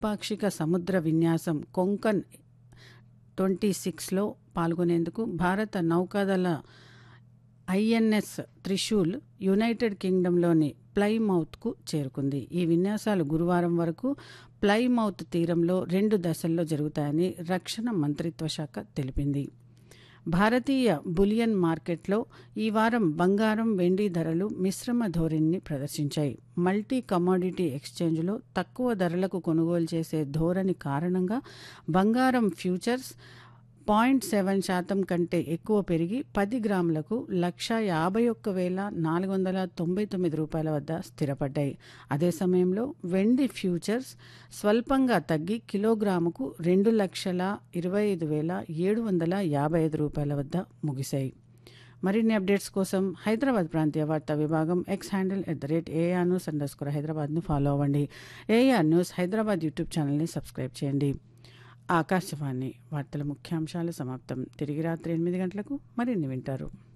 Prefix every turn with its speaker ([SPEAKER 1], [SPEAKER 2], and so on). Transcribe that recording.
[SPEAKER 1] ద్వైపాక్షిక సముద్ర విన్యాసం కొంకన్ ట్వంటీ సిక్స్లో పాల్గొనేందుకు భారత నౌకాదళ ఐఎన్ఎస్ త్రిశూల్ యునైటెడ్ కింగ్డమ్లోని ప్లైమౌత్కు చేరుకుంది ఈ విన్యాసాలు గురువారం వరకు ప్లైమౌత్ తీరంలో రెండు దశల్లో జరుగుతాయని రక్షణ మంత్రిత్వ శాఖ తెలిపింది భారతీయ బులియన్ మార్కెట్లో ఈ వారం బంగారం వెండి ధరలు మిశ్రమ ధోరణిని ప్రదర్శించాయి మల్టీ కమోడిటీ ఎక్స్చేంజ్లో తక్కువ ధరలకు కొనుగోలు చేసే ధోరణి కారణంగా బంగారం ఫ్యూచర్స్ పాయింట్ సెవెన్ శాతం కంటే ఎక్కువ పెరిగి పది గ్రాములకు లక్ష యాభై ఒక్క వేల నాలుగు వందల తొంభై తొమ్మిది రూపాయల వద్ద స్థిరపడ్డాయి అదే సమయంలో వెండి ఫ్యూచర్స్ స్వల్పంగా తగ్గి కిలోగ్రాముకు రెండు లక్షల ఇరవై ఐదు వేల ఏడు వందల యాభై ఐదు రూపాయల వద్ద ముగిశాయి మరిన్ని అప్డేట్స్ కోసం హైదరాబాద్ ప్రాంతీయ వార్తా విభాగం X handle at the rate AR news underscore స్కోర్ హైదరాబాద్ను ఫాలో అవ్వండి ఏఆర్ న్యూస్ హైదరాబాద్ యూట్యూబ్ ఛానల్ని సబ్స్క్రైబ్ చేయండి ఆకాశవాణి వార్తల ముఖ్యాంశాలు సమాప్తం తిరిగి రాత్రి ఎనిమిది గంటలకు మరిన్ని వింటారు